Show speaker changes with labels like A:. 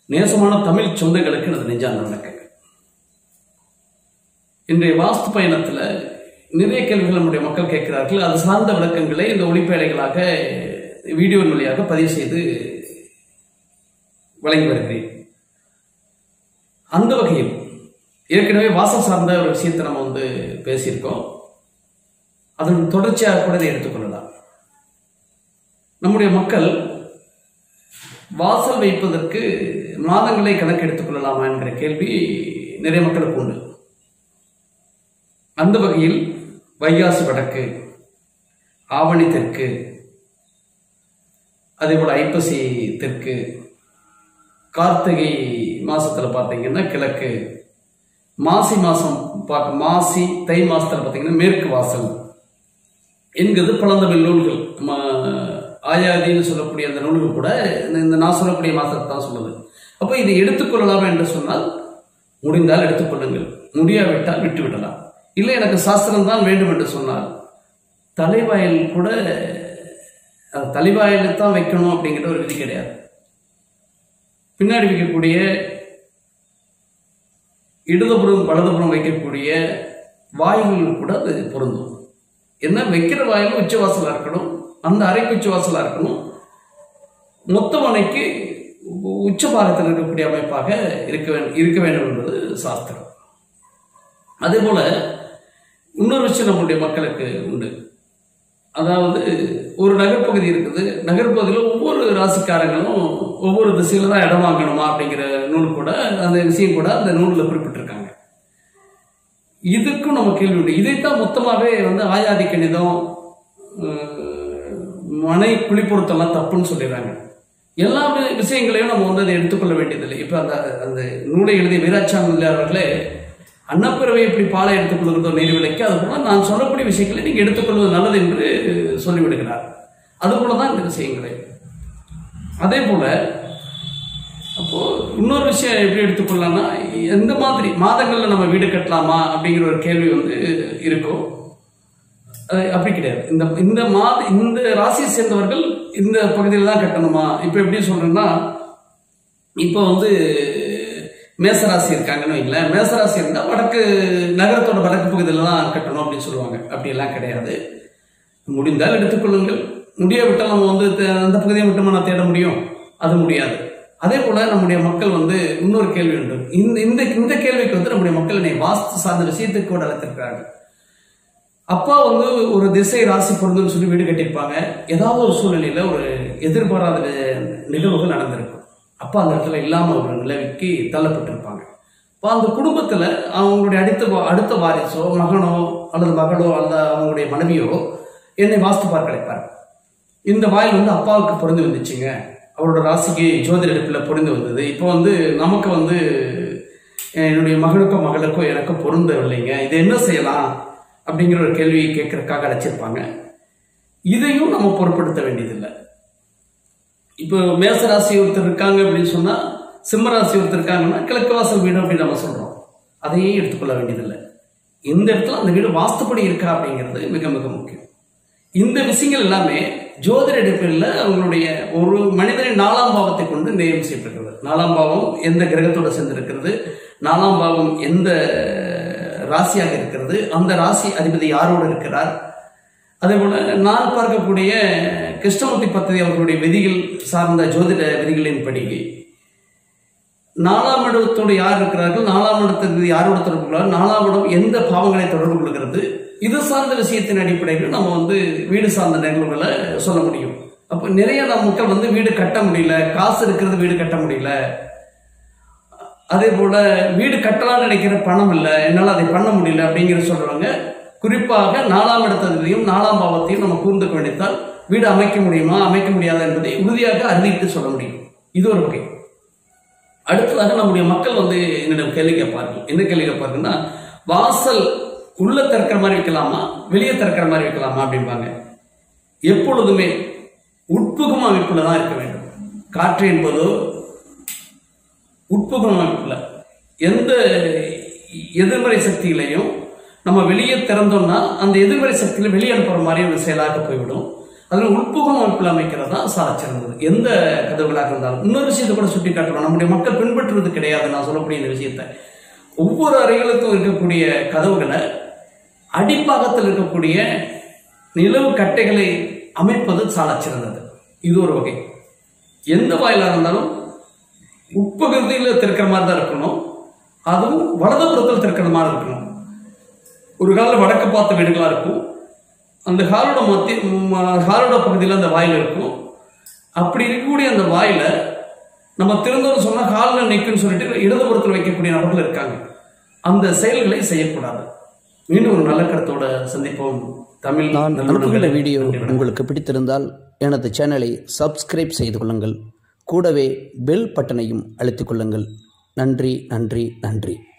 A: நேசமான தமிழ் சொந்தங்களுக்கு எனது நெஞ்சார்ந்த வணக்கங்கள் இன்றைய வாஸ்து பயணத்தில் நிறைய கேள்விகள் நம்முடைய மக்கள் கேட்கிறார்கள் அது சார்ந்த விளக்கங்களை இந்த ஒளிப்பேழைகளாக வீடியோவின் வழியாக பதிவு செய்து வழங்கி வருகிறேன் அந்த வகையில் ஏற்கனவே வாசம் சார்ந்த ஒரு விஷயத்தை நம்ம வந்து பேசியிருக்கோம் அதன் தொடர்ச்சியாக கூட இதை எடுத்துக்கொள்ளலாம் நம்முடைய மக்கள் வாசல் வைப்பதற்கு மாதங்களை கணக்கு எடுத்துக் கொள்ளலாமா என்கிற கேள்வி நிறைய மக்களுக்கு உண்டு அந்த வகையில் வைகாசி வடக்கு ஆவணி தெற்கு அதே போல் ஐப்பசி தெற்கு கார்த்திகை மாசத்துல பார்த்தீங்கன்னா கிழக்கு மாசி மாசம் பார்க்க மாசி தை மாசத்துல பார்த்தீங்கன்னா மேற்கு வாசல் என்கிறது பழந்தமிழ் நூல்கள் நம்ம ஆயாதின்னு சொல்லக்கூடிய அந்த நூல்கள் கூட இந்த- இந்த நான் சொல்லக்கூடிய மாசத்தை தான் சொல்லுது அப்போ இதை எடுத்துக்கொள்ளலாமா என்று சொன்னால் முடிந்தால் எடுத்துக்கொள்ளுங்கள் முடியாவிட்டால் விட்டு விடலாம் இல்லை எனக்கு சாஸ்திரம் தான் வேண்டும் என்று சொன்னால் தலைவாயில் கூட அது தலைவாயில் தான் வைக்கணும் அப்படிங்கிற ஒரு விதி கிடையாது பின்னாடி வைக்கக்கூடிய இடதுபுறம் வலதுபுறம் வைக்கக்கூடிய வாயில்கள் கூட அது பொருந்தும் என்ன வைக்கிற வாயில் உச்சவாசலா இருக்கணும் அந்த அறைக்கு உச்சவாசலா இருக்கணும் மொத்த மனைக்கு உச்ச பாகத்தில் இருக்கக்கூடிய அமைப்பாக இருக்க வேண்டும் இருக்க வேண்டும் என்பது சாஸ்திரம் அதே போல இன்னொரு விஷயம் நம்முடைய மக்களுக்கு உண்டு அதாவது ஒரு நகர்ப்பகுதி இருக்குது நகர்ப்பகுதியில் ஒவ்வொரு ராசிக்காரங்களும் ஒவ்வொரு திசையில தான் இடம் வாங்கணுமா அப்படிங்கிற நூல் கூட அந்த விஷயம் கூட அந்த நூலில் குறிப்பிட்டிருக்காங்க இதுக்கும் நம்ம கேள்வி உண்டு இதைத்தான் மொத்தமாகவே வந்து ஆயாதி கணிதம் அஹ், மனை குளிப்பொருத்தெல்லாம் தப்புன்னு சொல்லிடுறாங்க எல்லா வி- விஷயங்களையும் நம்ம வந்து அதை எடுத்துக்கொள்ள வேண்டியதில்லை இப்போ அந்த அந்த நூலை எழுதிய வீராச்சாமி அவர்களே அன்னப்பிறவை எப்படி பாலை எடுத்துக்கொள்கிறதோ நீர்விலைக்கு அது போல நான் சொல்லக்கூடிய விஷயங்களை நீங்கள் எடுத்துக்கொள்வது நல்லது என்று சொல்லிவிடுகிறார் அதுபோல தான் இந்த விஷயங்களை அதே போல அப்போ இன்னொரு விஷயம் எப்படி எடுத்துக்கொள்ளலாம்னா எந்த மாதிரி மாதங்கள்ல நம்ம வீடு கட்டலாமா அப்படிங்கிற ஒரு கேள்வி வந்து இருக்கும் அது அப்படி கிடையாது இந்த இந்த மாத இந்த ராசியை சேர்ந்தவர்கள் இந்த பகுதியில் தான் கட்டணுமா இப்போ எப்படி சொல்றேன்னா இப்போ வந்து மேசராசி இருக்காங்கன்னு வைங்கள மேசராசி இருந்தால் வடக்கு நகரத்தோட வடக்கு பகுதியில் தான் கட்டணும் அப்படின்னு சொல்லுவாங்க அப்படியெல்லாம் கிடையாது முடிந்தால் எடுத்துக்கொள்ளுங்கள் முடியாவிட்டால் நம்ம வந்து தே- அந்த பகுதியை மட்டுமா நான் தேட முடியும் அது முடியாது அதே போல நம்முடைய மக்கள் வந்து இன்னொரு கேள்வி உண்டு இந்த இந்த இந்த கேள்விக்கு வந்து நம்முடைய மக்கள் என்னை வாஸ்து சார்ந்த விஷயத்துக்கு கூட அழைத்திருக்கிறாங்க அப்பா வந்து ஒரு திசை ராசி பொருந்துன்னு சொல்லி வீடு கட்டியிருப்பாங்க ஏதாவது ஒரு சூழ்நிலையில ஒரு எதிர்பாராத நிகழ்வுகள் நடந்திருக்கும் அப்பா அந்த இடத்துல இல்லாம ஒரு நிலைக்கு தள்ளப்பட்டிருப்பாங்க இப்போ அந்த குடும்பத்துல அவங்களுடைய அடுத்த வா- அடுத்த வாரிசோ மகனோ அல்லது மகளோ அல்லது அவங்களுடைய மனைவியோ என்னை வாஸ்து பார்க்க அழைப்பார் இந்த வாயில் வந்து அப்பாவுக்கு பொருந்து வந்துச்சுங்க அவரோட ராசிக்கு ஜோதிட எடுப்பில் பொருந்து வந்தது இப்போ வந்து நமக்கு வந்து அஹ், என்னுடைய மகனுக்கோ மகளுக்கோ எனக்கோ பொருந்தவில்லைங்க இதை என்ன செய்யலாம் அப்படிங்கிற ஒரு கேள்வி கேட்கறதுக்காக அழைச்சிருப்பாங்க இதையும் நம்ம பொருட்படுத்த வேண்டியதில்லை இப்போ மேசராசி ஒருத்தர் இருக்காங்க அப்படின்னு சொன்னா சிம்ம ராசி ஒருத்தர் இருக்காங்கன்னா கிழக்கு வாசல் வீடு அப்படின்னு நம்ம சொல்றோம் அதையும் எடுத்துக்கொள்ள வேண்டியதில்லை இந்த இடத்துல அந்த வீடு வாஸ்துப்படி இருக்கா அப்படிங்கிறது மிக மிக முக்கியம் இந்த விஷயங்கள் எல்லாமே ஜோதிட அடிப்படையில் அவங்களுடைய ஒரு மனிதனின் நாலாம் பாவத்தை கொண்டு நியமனம் செய்யப்பட்டிருக்கிறது நாலாம் பாவம் எந்த கிரகத்தோட சேர்ந்திருக்கிறது நாலாம் பாவம் எந்த ராசியாக இருக்கிறது அந்த ராசி அதிபதி யாரோடு இருக்கிறார் அதே போல நான் பார்க்கக்கூடிய கிருஷ்ணமூர்த்தி பத்ததி அவர்களுடைய விதிகள் சார்ந்த ஜோதிட விதிகளின்படி நாலாம் இடத்தோடு யார் இருக்கிறார்கள் நாலாம் இடத்துக்கு யாரோட தொடர்பு கொள்கிறார் நாலாம் இடம் எந்த பாவங்களை தொடர்பு கொள்கிறது இது சார்ந்த விஷயத்தின் அடிப்படையில் நம்ம வந்து வீடு சார்ந்த நிகழ்வுகளை சொல்ல முடியும் அப்போ நிறைய நம்ம மக்கள் வந்து வீடு கட்ட முடியல காசு இருக்கிறது வீடு கட்ட முடியல அதே போல வீடு கட்டலாம்னு நினைக்கிற பணம் இல்லை என்னால் அதை பண்ண முடியல அப்படிங்கிற சொல்றவங்க குறிப்பாக நாலாம் இடத்தையும் நாலாம் பாவத்தையும் நம்ம கூர்ந்து கவனித்தால் வீடு அமைக்க முடியுமா அமைக்க முடியாதா என்பதை உறுதியாக அறிவித்து சொல்ல முடியும் இது ஒரு வகை அடுத்ததாக நம்முடைய மக்கள் வந்து என்னிடம் கேள்வி கேட்பார்கள் என்ன கேள்வி கேட்பார்கள்னா வாசல் உள்ள திறக்கிற மாதிரி வைக்கலாமா வெளியே திறக்கிற மாதிரி வைக்கலாமா அப்படிம்பாங்க எப்பொழுதுமே உட்புகும் அமைப்புல தான் இருக்க வேண்டும் காற்று என்பதோ உட்புகும் அமைப்புல எந்த எதிர்மறை சக்திகளையும் நம்ம வெளியே திறந்தோம்னா அந்த எதிர்மறை சக்தியில வெளியே அனுப்புற மாதிரி ஒரு செயலாக போய்விடும் அதில் உட்புகம் அமைப்பில் அமைக்கிறது தான் சால சிறந்தது எந்த கதவுகளாக இருந்தாலும் இன்னொரு விஷயத்தை கூட சுட்டி காட்டுறோம் நம்முடைய மக்கள் பின்பற்றுவது கிடையாது நான் சொல்லக்கூடிய இந்த விஷயத்தை ஒவ்வொரு அறைகளுக்கும் இருக்கக்கூடிய கதவுகளை அடிப்பாகத்தில் இருக்கக்கூடிய நிலவு கட்டைகளை அமைப்பது சால சிறந்தது இது ஒரு வகை எந்த வாயிலாக இருந்தாலும் உட்பகுதியில் திறக்கிற மாதிரி தான் இருக்கணும் அதுவும் வலதுபுறத்தில் திறக்கிற மாதிரி இருக்கணும் ஒரு காலில் வடக்கு பார்த்த வீடுகளாக இருக்கும் அந்த ஹாலோட மத்திய ம- ஹாலோட பகுதியில் அந்த வாயில் இருக்கும் அப்படி இருக்கக்கூடிய அந்த வாயில நம்ம திறந்தோம்னு சொன்னால் ஹாலில் நிற்குன்னு சொல்லிட்டு இடதுபுறத்தில் வைக்கக்கூடிய நபர்கள் இருக்காங்க அந்த செயல்களை செய்யக்கூடாது மீண்டும் ஒரு நல்ல கருத்தோட சந்திப்போம் தமிழ்
B: நான் அனுப்புகிற
A: நல்லுறவுகளை
B: வீடியோ
A: நன்றி வணக்கம்.
B: உங்களுக்கு பிடித்திருந்தால் எனது சேனலை சப்ஸ்கிரைப் செய்து கொள்ளுங்கள் கூடவே பெல் பட்டனையும் அழுத்திக் கொள்ளுங்கள் நன்றி நன்றி நன்றி